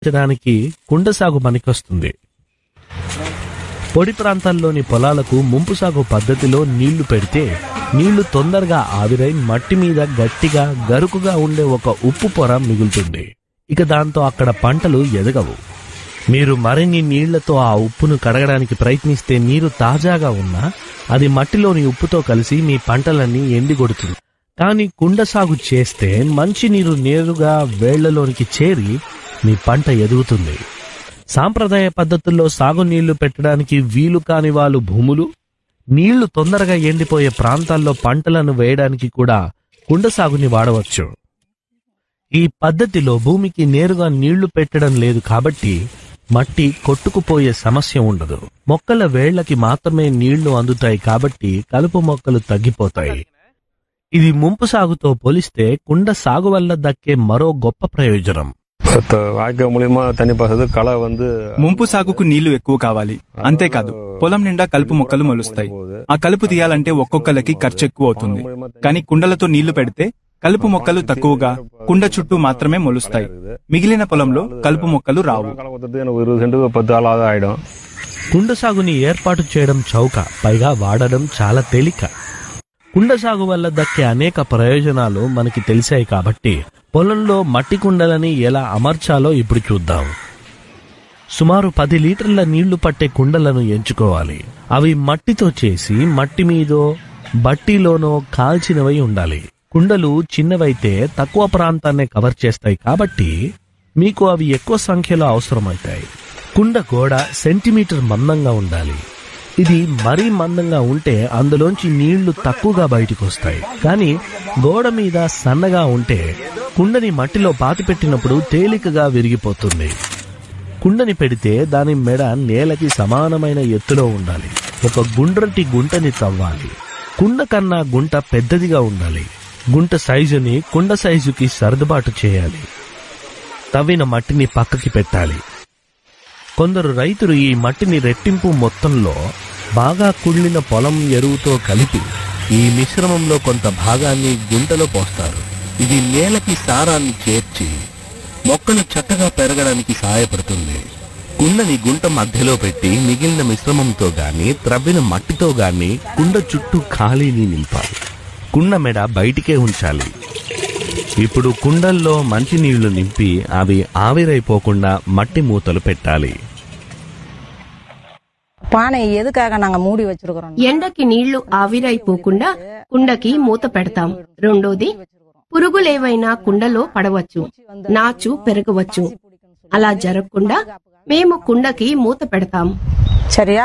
పెంచడానికి కుండ సాగు పనికొస్తుంది పొడి ప్రాంతాల్లోని పొలాలకు ముంపు సాగు పద్ధతిలో నీళ్లు పెడితే నీళ్లు తొందరగా ఆవిరై మట్టి మీద గట్టిగా గరుకుగా ఉండే ఒక ఉప్పు పొర మిగులుతుంది ఇక దాంతో అక్కడ పంటలు ఎదగవు మీరు మరిన్ని నీళ్లతో ఆ ఉప్పును కడగడానికి ప్రయత్నిస్తే నీరు తాజాగా ఉన్నా అది మట్టిలోని ఉప్పుతో కలిసి మీ పంటలన్నీ ఎండిగొడుతుంది కానీ కుండ సాగు చేస్తే మంచి నీరు నేరుగా వేళ్లలోనికి చేరి మీ పంట ఎదుగుతుంది సాంప్రదాయ పద్ధతుల్లో సాగునీళ్లు పెట్టడానికి వీలు కాని వాళ్ళు భూములు నీళ్లు తొందరగా ఎండిపోయే ప్రాంతాల్లో పంటలను వేయడానికి కూడా కుండ సాగుని వాడవచ్చు ఈ పద్ధతిలో భూమికి నేరుగా నీళ్లు పెట్టడం లేదు కాబట్టి మట్టి కొట్టుకుపోయే సమస్య ఉండదు మొక్కల వేళ్లకి మాత్రమే నీళ్లు అందుతాయి కాబట్టి కలుపు మొక్కలు తగ్గిపోతాయి ఇది ముంపు సాగుతో పోలిస్తే కుండ సాగు వల్ల దక్కే మరో గొప్ప ప్రయోజనం த- வாய்க்கால் மூலியமா தண்ணி பாசது களை வந்து ముంపు సాగుకు నీళ్లు ఎక్కువ కావాలి అంతేకాదు పొలం నిండా కలుపు మొక్కలు మొలుస్తాయి ఆ కలుపు తీయాలంటే ఒక్కొక్కలకి ఖర్చు ఎక్కువ అవుతుంది కానీ కుండలతో నీళ్లు పెడితే కలుపు మొక్కలు తక్కువగా కుండ చుట్టూ మాత్రమే మొలుస్తాయి మిగిలిన పొలంలో కలుపు మొక్కలు రావు களை கொத்துறது எனக்கு ஒரு இருபது சென்ட் பத்து ஆளாவது ஆயிடும் కుండ సాగుని ఏర్పాటు చేయడం చౌక పైగా వాడడం చాలా తేలిక కుండ సాగు వల్ల దక్కే అనేక ప్రయోజనాలు మనకి తెలిసాయి కాబట్టి పొలంలో మట్టి కుండలని ఎలా అమర్చాలో ఇప్పుడు చూద్దాం సుమారు పది లీటర్ల నీళ్లు పట్టే కుండలను ఎంచుకోవాలి అవి మట్టితో చేసి మట్టి మీదో బట్టిలోనో కాల్చినవై ఉండాలి కుండలు చిన్నవైతే తక్కువ ప్రాంతాన్నే కవర్ చేస్తాయి కాబట్టి మీకు అవి ఎక్కువ సంఖ్యలో అవసరమవుతాయి కుండ గోడ సెంటీమీటర్ మందంగా ఉండాలి ఇది మరీ మందంగా ఉంటే అందులోంచి నీళ్లు తక్కువగా బయటికి వస్తాయి కానీ గోడ మీద సన్నగా ఉంటే కుండని మట్టిలో పాతిపెట్టినప్పుడు తేలికగా విరిగిపోతుంది కుండని పెడితే దాని మెడ నేలకి సమానమైన ఎత్తులో ఉండాలి ఒక గుండ్రటి గుంటని తవ్వాలి కుండ కన్నా గుంట పెద్దదిగా ఉండాలి గుంట సైజుని కుండ సైజుకి సర్దుబాటు చేయాలి తవ్విన మట్టిని పక్కకి పెట్టాలి కొందరు రైతులు ఈ మట్టిని రెట్టింపు మొత్తంలో బాగా కుళ్ళిన పొలం ఎరువుతో కలిపి ఈ మిశ్రమంలో కొంత భాగాన్ని గుంటలో పోస్తారు ఇది నేలకి సారాన్ని చేర్చి మొక్కలు చక్కగా పెరగడానికి సహాయపడుతుంది కుండని గుంట మధ్యలో పెట్టి మిగిలిన మిశ్రమంతో గాని త్రవ్విన మట్టితో గాని కుండ చుట్టూ ఖాళీని నింపాలి కుండ మెడ బయటికే ఉంచాలి ఇప్పుడు కుండల్లో మంచినీళ్లు నింపి అవి ఆవిరైపోకుండా మట్టి మూతలు పెట్టాలి பானை எதுக்காக நாங்க மூடி வச்சிருக்கிறோம் ఎండకి నీళ్లు ఆవిరైపోకుండా కుండకి మూత పెడతాం రెండోది పురుగులేవైనా కుండలో పడవచ్చు నాచు పెరగవచ్చు అలా జరగకుండా మేము కుండకి మూత పెడతాం சரியா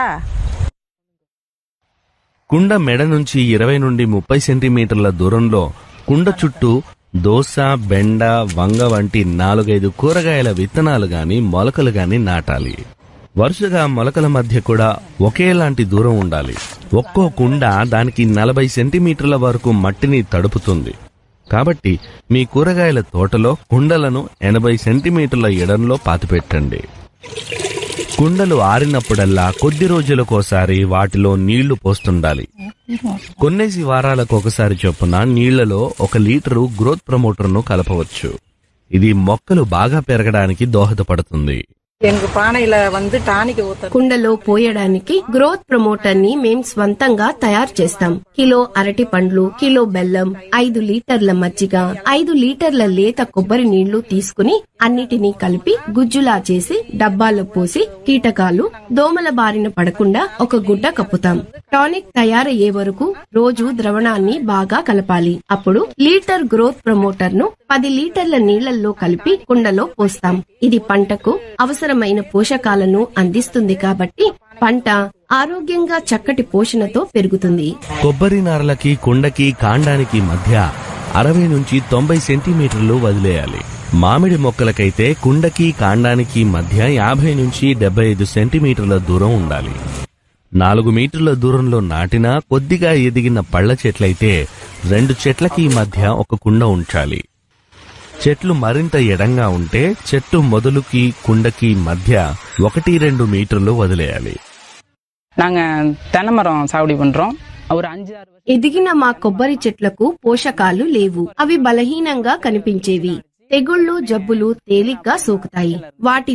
కుండ మెడ నుంచి ఇరవై నుండి ముప్పై సెంటీమీటర్ల దూరంలో కుండ చుట్టూ దోస బెండ వంగ వంటి నాలుగైదు కూరగాయల విత్తనాలు గాని మొలకలు గాని నాటాలి వరుసగా మొలకల మధ్య కూడా ఒకేలాంటి దూరం ఉండాలి ఒక్కో కుండ దానికి నలభై సెంటీమీటర్ల వరకు మట్టిని తడుపుతుంది కాబట్టి మీ కూరగాయల తోటలో కుండలను ఎనభై సెంటీమీటర్ల ఎడంలో పాతిపెట్టండి కుండలు ఆరినప్పుడల్లా కొద్ది రోజులకోసారి వాటిలో నీళ్లు పోస్తుండాలి కొన్నేసి వారాలకు ఒకసారి చొప్పున నీళ్లలో ఒక లీటరు గ్రోత్ ప్రమోటర్ను కలపవచ్చు ఇది మొక్కలు బాగా పెరగడానికి దోహదపడుతుంది எங்க பானையில வந்து டானிக் ஊத்த కుండలో పోయడానికి గ్రోత్ ప్రమోటర్ ని మేం స్వంతంగా తయారు చేస్తాం కిలో అరటి పండ్లు కిలో బెల్లం ఐదు లీటర్ల మజ్జిగ ఐదు లీటర్ల లేత కొబ్బరి నీళ్లు తీసుకుని అన్నిటినీ కలిపి గుజ్జులా చేసి డబ్బాలో పోసి కీటకాలు దోమల బారిన పడకుండా ఒక గుడ్డ కప్పుతాం టానిక్ తయారయ్యే వరకు రోజు ద్రవణాన్ని బాగా కలపాలి అప్పుడు లీటర్ గ్రోత్ ప్రమోటర్ ను పది లీటర్ల నీళ్లలో కలిపి కుండలో పోస్తాం ఇది పంటకు అవసరమైన పోషకాలను అందిస్తుంది కాబట్టి పంట ఆరోగ్యంగా చక్కటి పోషణతో పెరుగుతుంది కొబ్బరి నారలకి కుండకి కాండానికి మధ్య అరవై నుంచి తొంభై సెంటీమీటర్లు వదిలేయాలి మామిడి మొక్కలకైతే కుండకి కాండానికి మధ్య యాభై నుంచి డెబ్బై ఐదు సెంటీమీటర్ల దూరం ఉండాలి నాలుగు మీటర్ల దూరంలో నాటిన కొద్దిగా ఎదిగిన పళ్ళ చెట్లయితే రెండు చెట్లకి మధ్య ఒక కుండ ఉంచాలి చెట్లు మరింత ఎడంగా ఉంటే చెట్టు మొదలుకి కుండకి మధ్య ఒకటి రెండు మీటర్లు వదిలేయాలి நாங்க தென்னை மரம் சாகுபடி பண்றோம் ஒரு அஞ்சு ஆறு வருஷம் ఎదిగిన మా కొబ్బరి చెట్లకు పోషకాలు లేవు అవి బలహీనంగా కనిపించేవి తెగుళ్ళు జబ్బులు తేలిగ్గా సోకుతాయి వాటి